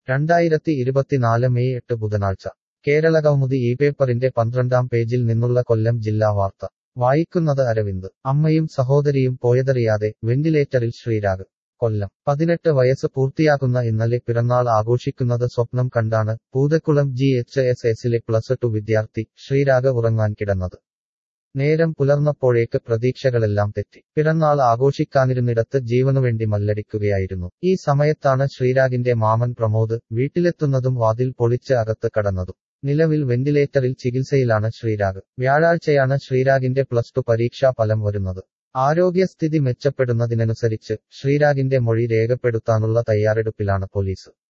രണ്ടായിരത്തി ഇരുപത്തിനാല് മെയ് എട്ട് ബുധനാഴ്ച കേരളകൗമുദി ഈ പേപ്പറിന്റെ പന്ത്രണ്ടാം പേജിൽ നിന്നുള്ള കൊല്ലം ജില്ലാ വാർത്ത വായിക്കുന്നത് അരവിന്ദ് അമ്മയും സഹോദരിയും പോയതറിയാതെ വെന്റിലേറ്ററിൽ ശ്രീരാഗ് കൊല്ലം പതിനെട്ട് വയസ്സ് പൂർത്തിയാകുന്ന ഇന്നലെ പിറന്നാൾ ആഘോഷിക്കുന്നത് സ്വപ്നം കണ്ടാണ് പൂതക്കുളം ജി എച്ച് എസ് എസിലെ പ്ലസ് ടു വിദ്യാർത്ഥി ശ്രീരാഗ് ഉറങ്ങാൻ കിടന്നത് നേരം പുലർന്നപ്പോഴേക്ക് പ്രതീക്ഷകളെല്ലാം തെറ്റി പിറന്നാൾ ആഘോഷിക്കാനിരുന്നിടത്ത് ജീവനുവേണ്ടി മല്ലടിക്കുകയായിരുന്നു ഈ സമയത്താണ് ശ്രീരാഗിന്റെ മാമൻ പ്രമോദ് വീട്ടിലെത്തുന്നതും വാതിൽ പൊളിച്ച് അകത്ത് കടന്നതും നിലവിൽ വെന്റിലേറ്ററിൽ ചികിത്സയിലാണ് ശ്രീരാഗ് വ്യാഴാഴ്ചയാണ് ശ്രീരാഗിന്റെ പ്ലസ് ടു പരീക്ഷാ ഫലം വരുന്നത് ആരോഗ്യസ്ഥിതി മെച്ചപ്പെടുന്നതിനനുസരിച്ച് ശ്രീരാഗിന്റെ മൊഴി രേഖപ്പെടുത്താനുള്ള തയ്യാറെടുപ്പിലാണ് പോലീസ്